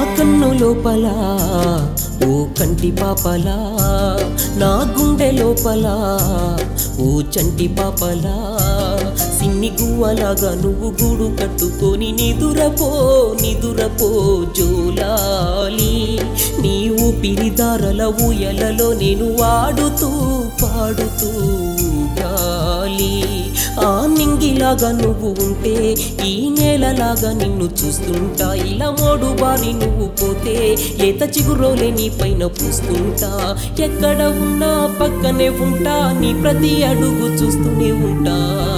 కన్ను లోపల ఓ కంటి పాపలా నా గుండె లోపల ఓ చంటి పాపలా సిన్ని గువ్వలాగా నువ్వు గూడు కట్టుకొని నిదురపో నిదురపో జోలాలి నీ ఊపిరిదారల ఊయలలో నేను వాడుతూ పాడుతూ గాలి ఆ నింగిలాగా నువ్వు ఉంటే ఈ నేలలాగా నిన్ను చూస్తుంటా ఇలా మోడు బారి నువ్వు పోతే ఏత చిగురోలే నీ పైన పూస్తుంటా ఎక్కడ ఉన్నా పక్కనే ఉంటా నీ ప్రతి అడుగు చూస్తూనే ఉంటా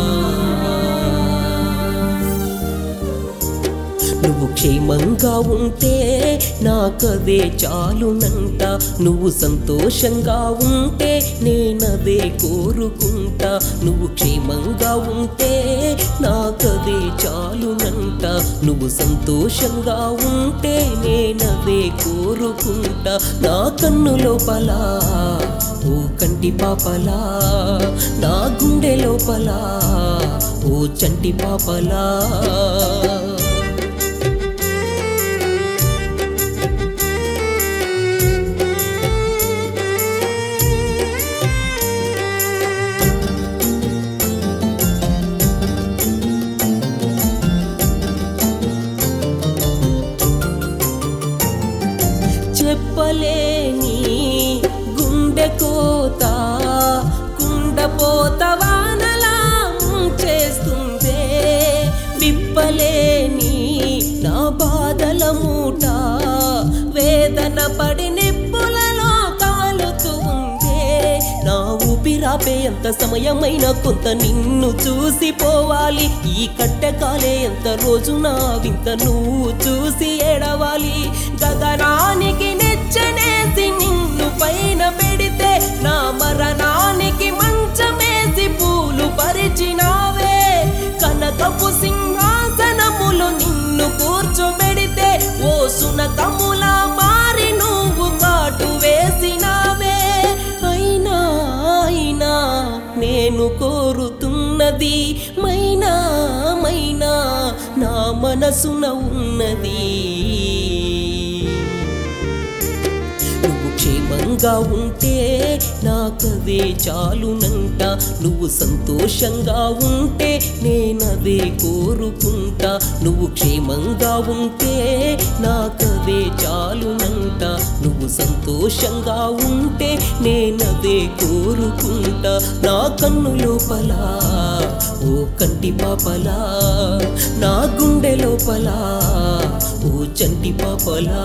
నువ్వు క్షేమంగా ఉంటే నాకదే చాలునంట నువ్వు సంతోషంగా ఉంటే నేనదే కోరుకుంటా నువ్వు క్షేమంగా ఉంటే నాకదే చాలునంట నువ్వు సంతోషంగా ఉంటే నేనదే కోరుకుంటా నా కన్ను లోపల ఓ కంటి పాపలా నా గుండె లోపల ఓ చంటి పాపలా చెప్పలేని గుండె కోత కుండపోత వానలా చేస్తుందే విప్పలేని నా బాధల మూట వేదన పడి నిప్పులలో కాలుతూ ఉందే నా ఊపిరాపే ఎంత సమయమైన కొంత నిన్ను చూసి పోవాలి ఈ కట్టెకాలే ఎంత రోజు నా వింత నువ్వు చూసి ఏడవాలి గగనానికి నెచ్చనేసి నిన్ను పైన పెడితే నా మరణానికి మంచమేసి పూలు పరిచినావే కనకపు సింహాసనములు నిన్ను కూర్చోబెడితే ఓ సునకముల మారి నువ్వు కాటు వేసినావే అయినా అయినా నేను కోరుతున్నది మైనా మైనా నా మనసున ఉన్నది నువ్వు క్షేమంగా ఉంటే నాకదే చాలునంట నువ్వు సంతోషంగా ఉంటే నేనదే కోరుకుంటా నువ్వు క్షేమంగా ఉంటే నాకదే చాలునంట నువ్వు సంతోషంగా ఉంటే నేనదే కోరుకుంటా నా కన్ను లోపల ఓ కంటి పాపలా నా గుండె లోపల ఓ చంటి పాపలా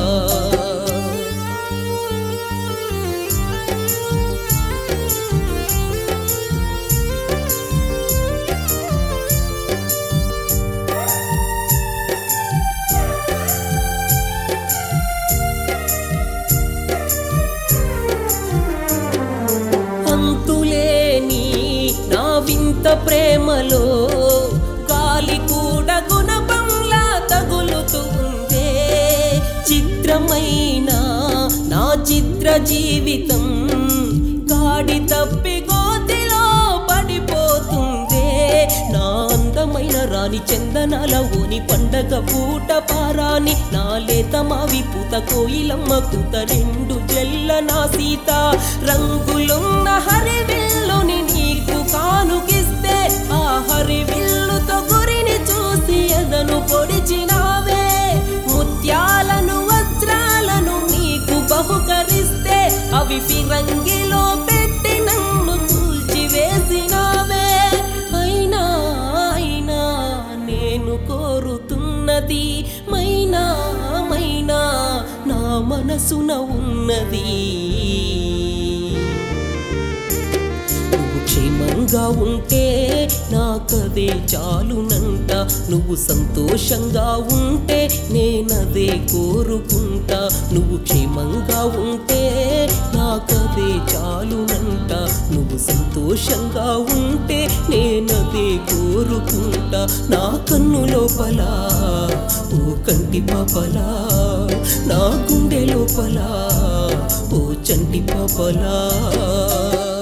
అంతులేని నా వింత ప్రేమలో గాలి కూడా గుణపంలా తగులుతుందే చిత్రమైన నా చిత్ర జీవితం గాడి తప్పి గోతిలో పడిపోతుందే నా అందమైన రాణి చందనాల ఓని పండగ పూట పారాని నా లేత మావి పూత కోయిలమ్మ కూత రెండు జల్ల నా సీత రంగులున్న హరివిల్లుని నీకు కానుకిస్తే ఆ హరివిల్లుతో గురిని చూసి ఎదను పొడిచినావే ముత్యాలను వజ్రాలను నీకు బహుకరిస్తే అవి ఫిరంగిలో పెట్టి నన్ను కూల్చివేసినావే అయినా అయినా నేను కోరుతున్నది మైనా మైనా నా మనసున ఉన్నది నువ్వు క్షేమంగా ఉంటే నాకదే చాలునంట నువ్వు సంతోషంగా ఉంటే నేనదే కోరుకుంటా నువ్వు క్షేమంగా ఉంటే నాకదే చాలునంట నువ్వు సంతోషంగా ఉంటే నేనదే కోరుకుంటా నా కన్ను లోపల ఓ కంటి పాపలా నా గుండె లోపల ఓ చంటి పాపలా